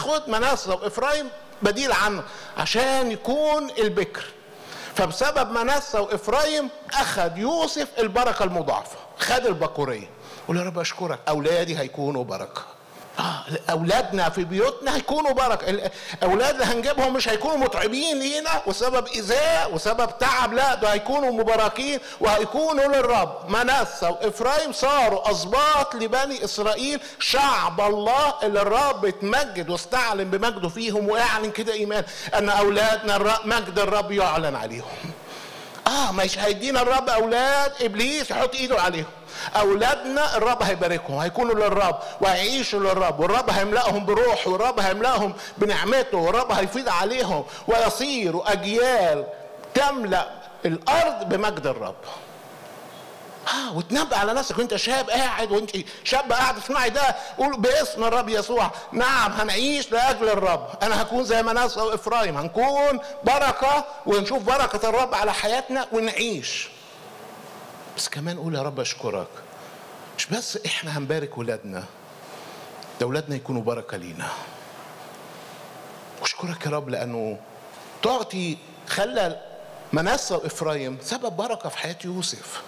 ناخد مناسة وإفرايم بديل عنه عشان يكون البكر فبسبب منسى وإفرايم أخذ يوسف البركة المضاعفة خد البكورية قول يا رب أشكرك أولادي هيكونوا بركة آه اولادنا في بيوتنا هيكونوا بركه الاولاد اللي هنجيبهم مش هيكونوا متعبين لينا وسبب ايذاء وسبب تعب لا ده هيكونوا مباركين وهيكونوا للرب منسى وافرايم صاروا اسباط لبني اسرائيل شعب الله اللي الرب اتمجد واستعلن بمجده فيهم واعلن كده ايمان ان اولادنا الرب مجد الرب يعلن عليهم اه مش هيدينا الرب اولاد ابليس يحط ايده عليهم اولادنا الرب هيباركهم هيكونوا للرب وهيعيشوا للرب والرب هيملاهم بروحه والرب هيملاهم بنعمته والرب هيفيض عليهم ويصيروا اجيال تملا الارض بمجد الرب اه وتنبأ على نفسك وانت شاب قاعد وانت شاب قاعد تسمعي ده قول باسم الرب يسوع نعم هنعيش لاجل الرب انا هكون زي مناس او افرايم هنكون بركه ونشوف بركه الرب على حياتنا ونعيش بس كمان قول يا رب اشكرك مش بس احنا هنبارك ولادنا ده ولادنا يكونوا بركه لينا واشكرك يا رب لانه تعطي خلى منسى وافرايم سبب بركه في حياه يوسف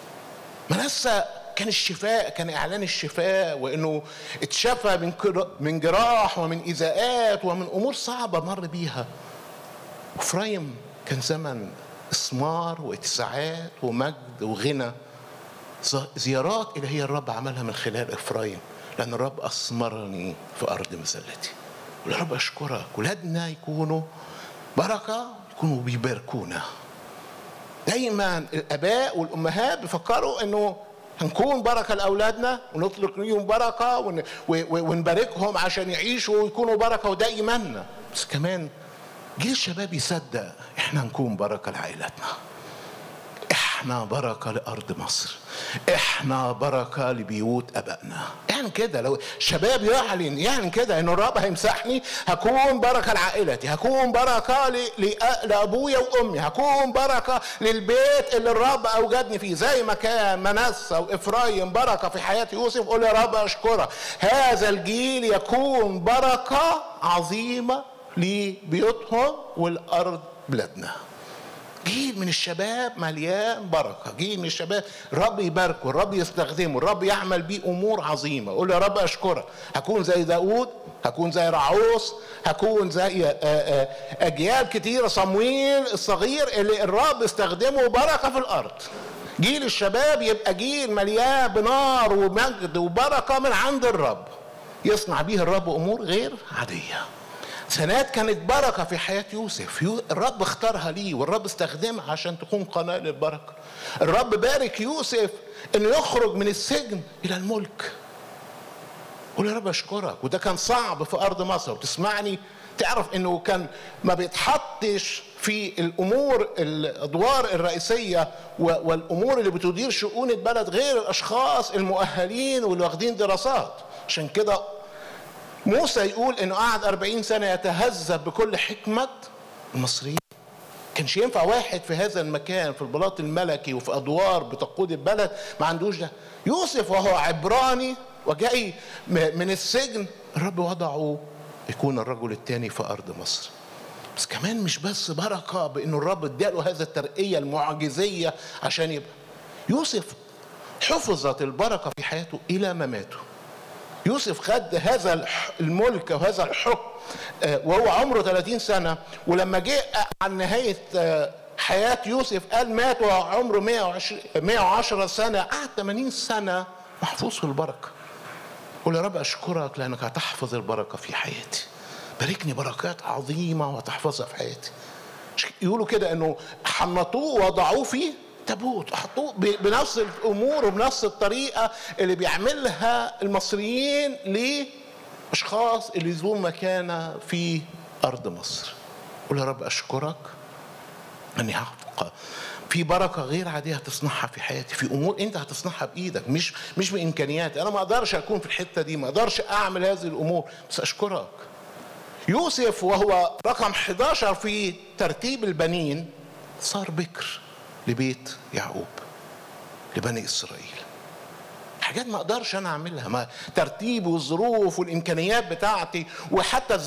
منسى كان الشفاء كان اعلان الشفاء وانه اتشفى من من جراح ومن ايذاءات ومن امور صعبه مر بيها افرايم كان زمن إثمار واتساعات ومجد وغنى زيارات إلهية الرب عملها من خلال إفرايم لأن الرب أثمرني في أرض مذلتي يا رب أشكرك ولادنا يكونوا بركة يكونوا بيباركونا دايما الآباء والأمهات بيفكروا إنه هنكون بركة لأولادنا ونطلق ليهم بركة ونباركهم عشان يعيشوا ويكونوا بركة وده إيماننا بس كمان جيل الشباب يصدق احنا نكون بركه لعائلتنا احنا بركه لارض مصر احنا بركه لبيوت ابائنا يعني كده لو شباب يعلن يعني كده ان الرب هيمسحني هكون بركه لعائلتي هكون بركه لابويا وامي هكون بركه للبيت اللي الرب اوجدني فيه زي ما كان منسى وافرايم بركه في حياه يوسف قول يا رب اشكرك هذا الجيل يكون بركه عظيمه لبيوتهم والارض بلادنا جيل من الشباب مليان بركة جيل من الشباب الرب يباركه الرب يستخدمه الرب يعمل بيه أمور عظيمة قول يا رب أشكرك هكون زي داود هكون زي رعوس هكون زي أجيال كتيرة صمويل الصغير اللي الرب استخدمه بركة في الأرض جيل الشباب يبقى جيل مليان بنار ومجد وبركة من عند الرب يصنع به الرب أمور غير عادية سنوات كانت بركة في حياة يوسف الرب اختارها ليه والرب استخدمها عشان تكون قناة للبركة الرب بارك يوسف انه يخرج من السجن الى الملك قول يا رب اشكرك وده كان صعب في ارض مصر وتسمعني تعرف انه كان ما بيتحطش في الامور الادوار الرئيسيه والامور اللي بتدير شؤون البلد غير الاشخاص المؤهلين واللي واخدين دراسات عشان كده موسى يقول انه قعد أربعين سنة يتهذب بكل حكمة المصريين كانش ينفع واحد في هذا المكان في البلاط الملكي وفي ادوار بتقود البلد ما عندوش ده يوسف وهو عبراني وجاي من السجن الرب وضعه يكون الرجل الثاني في ارض مصر بس كمان مش بس بركه بانه الرب اداله هذا الترقيه المعجزيه عشان يبقى يوسف حفظت البركه في حياته الى مماته يوسف خد هذا الملك وهذا الحكم وهو عمره 30 سنة ولما جه عن نهاية حياة يوسف قال مات وهو عمره 120 110 سنة قعد 80 سنة محفوظ في البركة قول يا رب أشكرك لأنك هتحفظ البركة في حياتي باركني بركات عظيمة وتحفظها في حياتي يقولوا كده انه حنطوه وضعوه في تابوت حطوه بنفس الامور وبنفس الطريقه اللي بيعملها المصريين لاشخاص اللي ذو مكانه في ارض مصر قول يا رب اشكرك اني هحقق في بركة غير عادية هتصنعها في حياتي في أمور أنت هتصنعها بإيدك مش مش بإمكانياتي أنا ما أقدرش أكون في الحتة دي ما أقدرش أعمل هذه الأمور بس أشكرك يوسف وهو رقم 11 في ترتيب البنين صار بكر لبيت يعقوب لبني اسرائيل حاجات ما اقدرش انا اعملها ما ترتيب والظروف والامكانيات بتاعتي وحتى